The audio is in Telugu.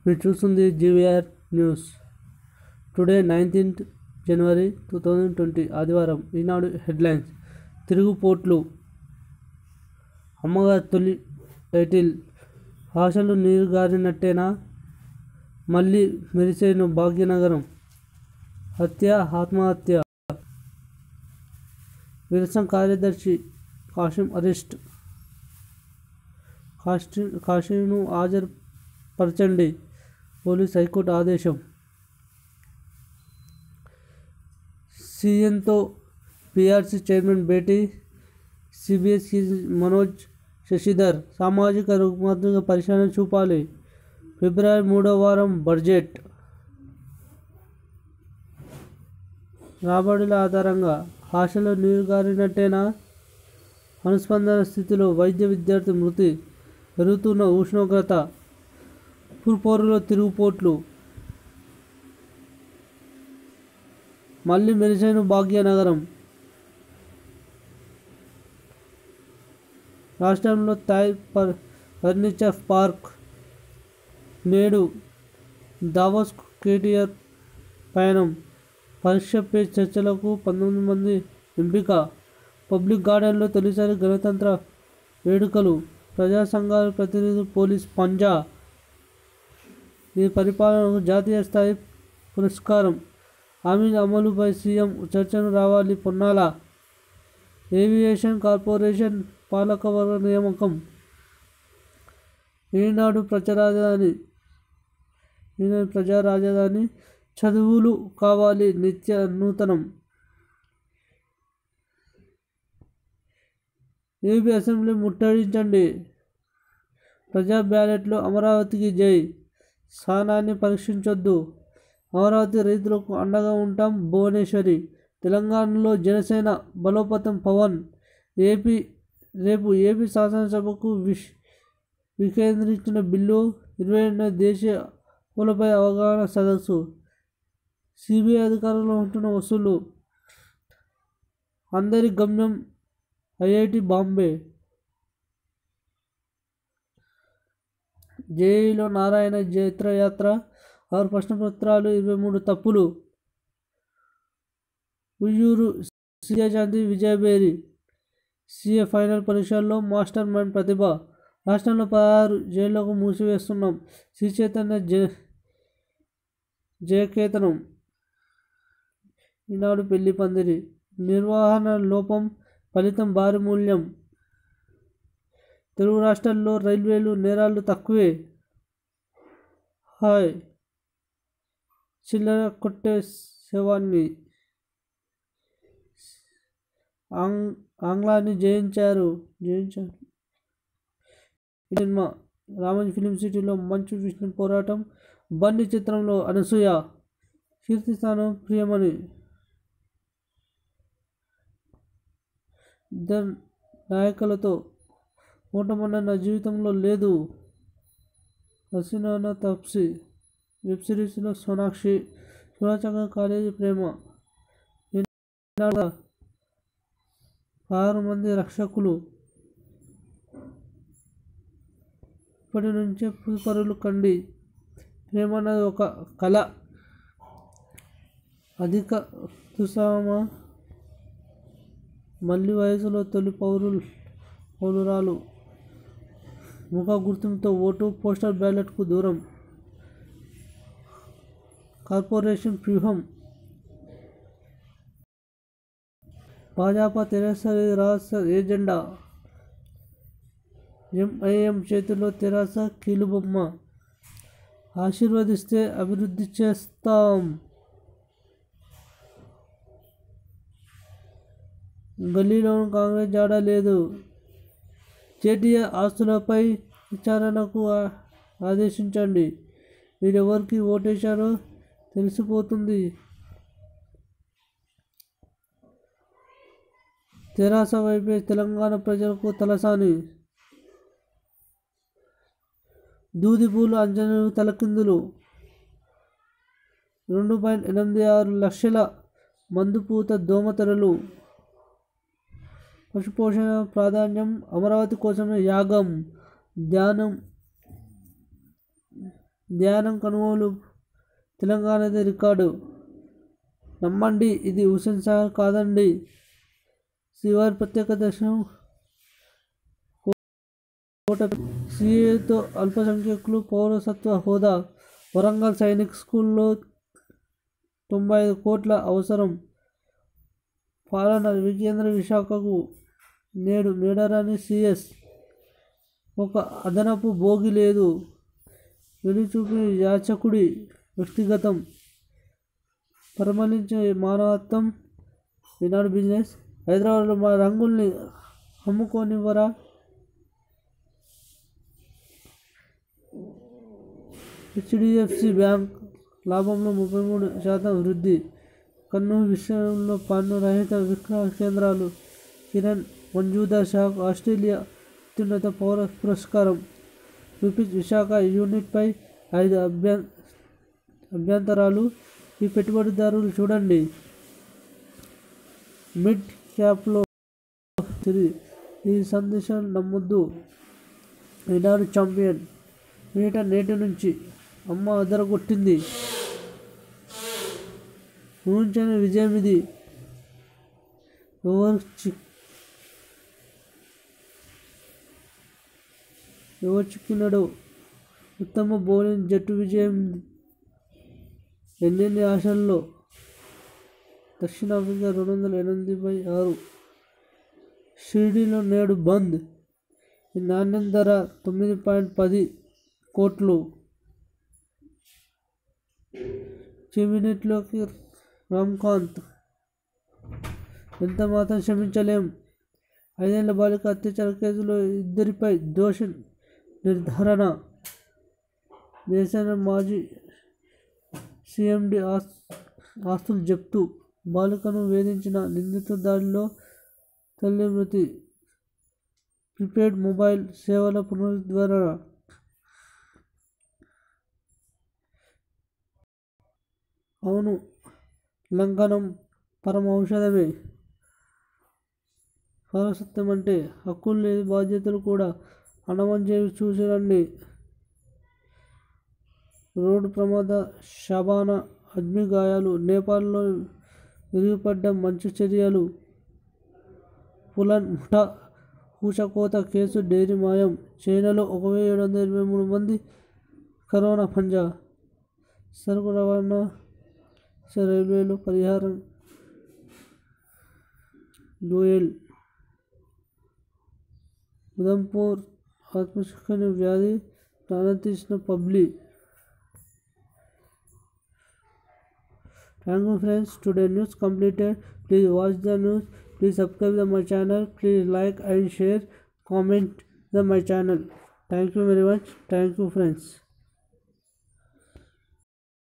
మీరు చూస్తుంది GVR news today nineteenth January two thousand twenty ఆదివారం ఈనాడు హెడ్లైన్స్ తిరుగుపోట్లు అమ్మగారి తొలి టైటిల్ ఆశలు నీరుగారినట్టేనా మళ్ళీ మెరిసేను భాగ్యనగరం హత్య ఆత్మహత్య విరసం కార్యదర్శి కాశీం అరెస్ట్ కాశీ కాశీను హాజరుపరచండి పోలీస్ హైకోర్టు ఆదేశం సీఎంతో పీఆర్సీ చైర్మన్ భేటీ సిబిఎస్ఈ మనోజ్ శశిధర్ సామాజిక రుగ్మతగా పరిశీలన చూపాలి ఫిబ్రవరి మూడో వారం బడ్జెట్ రాబడుల ఆధారంగా ఆశలో నీరుగారినట్టేనా అనుస్పందన స్థితిలో వైద్య విద్యార్థి మృతి పెరుగుతున్న ఉష్ణోగ్రత పుర్పోరులో తిరుగుపోట్లు మళ్ళీ మెరిసైన భాగ్యనగరం రాష్ట్రంలో థాయ్ ఫర్ ఫర్నిచర్ పార్క్ నేడు దావోస్ కేటీఆర్ పయనం పరీక్ష పే చర్చలకు పంతొమ్మిది మంది ఎంపిక పబ్లిక్ గార్డెన్లో తొలిసారి గణతంత్ర వేడుకలు ప్రజా సంఘాల ప్రతినిధులు పోలీస్ పంజా ఈ పరిపాలనకు జాతీయ స్థాయి పురస్కారం హామీల అమలుపై సీఎం చర్చను రావాలి పొన్నాల ఏవియేషన్ కార్పొరేషన్ పాలకవర్గ నియామకం ఈనాడు ప్రజారాజధాని ఈనాడు ప్రజా రాజధాని చదువులు కావాలి నిత్య నూతనం ఏపీ అసెంబ్లీ ముట్టడించండి ప్రజా బ్యాలెట్లో అమరావతికి జై స్థానాన్ని పరీక్షించొద్దు అమరావతి రైతులకు అండగా ఉంటాం భువనేశ్వరి తెలంగాణలో జనసేన బలోపేతం పవన్ ఏపీ రేపు ఏపీ శాసనసభకు విష్ వికేంద్రీకరించిన బిల్లు ఇరవై రెండవ దేశీయ అప్పులపై అవగాహన సదస్సు సిబిఐ అధికారంలో ఉంటున్న వసూలు అందరి గమ్యం ఐఐటి బాంబే జేఈలో నారాయణ జైత్రయాత్ర ఆరు ప్రశ్నపత్రాలు ఇరవై మూడు తప్పులు ఉయ్యూరు సీఎశాంతి విజయబేరి సీఏ ఫైనల్ పరీక్షల్లో మాస్టర్ మైండ్ ప్రతిభ రాష్ట్రంలో పదహారు జైళ్లకు మూసివేస్తున్నాం శ్రీ చైతన్య జయ జయకేతనం ఈనాడు పెళ్లి పందిరి నిర్వహణ లోపం ఫలితం భారీ మూల్యం తెలుగు రాష్ట్రాల్లో రైల్వేలు నేరాలు తక్కువే హాయ్ చిల్లర కొట్టే శవాన్ని ఆంగ్ ఆంగ్లాన్ని జయించారు జయించారు ఈ సినిమా రామోజీ ఫిలిం సిటీలో మంచు విష్ణు పోరాటం బండి చిత్రంలో అనసూయ కీర్తిస్థానం ప్రియమణి ఇద్దరు నాయకులతో ఓటమన్న నా జీవితంలో లేదు హసీనా తప్సి వెబ్ సిరీస్లో సోనాక్షి సురాచక కాలేజీ ప్రేమ ఆరు మంది రక్షకులు ఇప్పటి నుంచే పులిపరులు కండి ప్రేమ అన్నది ఒక కళ అధిక తుసామ మళ్ళీ వయసులో తొలి పౌరులు పౌరురాలు ముఖ గుర్తింపుతో ఓటు పోస్టల్ బ్యాలెట్కు దూరం కార్పొరేషన్ వ్యూహం భాజపా తెరాస రాస ఏజెండా ఎంఐఎం చేతిలో తెరాస కీలుబొమ్మ ఆశీర్వదిస్తే అభివృద్ధి చేస్తాం గల్లీలోనూ కాంగ్రెస్ జాడ లేదు జేటీఆర్ ఆస్తులపై విచారణకు ఆదేశించండి మీరెవరికి ఓటేశారో తెలిసిపోతుంది తెరాస వైపే తెలంగాణ ప్రజలకు తలసాని దూదిపూలు అంజనలు తలకిందులు రెండు పాయింట్ ఎనిమిది ఆరు లక్షల మందుపూత దోమతెరలు పశుపోషణ ప్రాధాన్యం అమరావతి కోసమే యాగం ధ్యానం ధ్యానం కొనుగోలు తెలంగాణది రికార్డు నమ్మండి ఇది హుస్సేన్ సాగర్ కాదండి శ్రీవారి ప్రత్యేక దర్శనం కోట సీఏతో అల్పసంఖ్యాకులు పౌరసత్వ హోదా వరంగల్ సైనిక్ స్కూల్లో తొంభై ఐదు కోట్ల అవసరం పాలన వికేంద్ర విశాఖకు నేడు మేడరాని సిఎస్ ఒక అదనపు భోగి లేదు వెలుచూపి యాచకుడి వ్యక్తిగతం పరిమళించే మానవత్వం ఈనాడు బిజినెస్ హైదరాబాద్లో మా రంగుల్ని అమ్ముకోనివ్వరా హెచ్డిఎఫ్సి బ్యాంక్ లాభంలో ముప్పై మూడు శాతం వృద్ధి కర్నూలు విషయంలో పన్ను రహిత విక్రయ కేంద్రాలు కిరణ్ మంజుదార్ షా ఆస్ట్రేలియా అత్యున్నత పౌర పురస్కారం యూపీస్ విశాఖ యూనిట్పై ఐదు అభ్య అభ్యంతరాలు ఈ పెట్టుబడిదారులు చూడండి మిడ్ క్యాప్లో తిరిగి ఈ సందేశం నమ్మొద్దు ఈనాడు ఛాంపియన్ మీట నేటి నుంచి అమ్మ అదరగొట్టింది ఊహించని విజయం ఇది ఎవరు చి ఎవరు చిక్కినాడో ఉత్తమ బౌలింగ్ జట్టు విజయం ఎన్నెన్ని ఆశల్లో దక్షిణాఫ్రికా రెండు వందల ఎనిమిది బై ఆరు షిరిడీలో నేడు బంద్ ఈ నాణ్యం ధర తొమ్మిది పాయింట్ పది కోట్లు చెవినెట్లోకి రామ్కాంత్ ఎంత మాత్రం క్షమించలేం ఐదేళ్ల బాలిక అత్యాచార కేసులో ఇద్దరిపై దోష నిర్ధారణ దేశాల మాజీ సిఎండి ఆస్ ఆస్తులు జప్తు బాలికను వేధించిన నిందితుల దాడిలో తల్లి మృతి ప్రిపేడ్ మొబైల్ సేవల పునరుద్ధరణ అవును లంఘనం పరమ ఔషధమే పౌరసత్వం అంటే హక్కులు లేదు బాధ్యతలు కూడా అనమంచేవి చూసి రండి రోడ్డు ప్రమాద షబానా అగ్ని గాయాలు నేపాల్లో విరిగిపడ్డ మంచు చర్యలు పులన్ ముఠా కూచకోత కేసు డైరీ మాయం చైనాలో ఒక వెయ్యి ఏడు వందల ఇరవై మూడు మంది కరోనా పంజా సరుకు రవాణా రైల్వేలో పరిహారం గోయల్ ఉదంపూర్ ఆత్మశుద్ధి వ్యాధి ప్రాణతీసిన పబ్లి Thank you friends. Today news completed. Please watch the news. Please subscribe to my channel. Please like and share. Comment the my channel. Thank you very much. Thank you friends.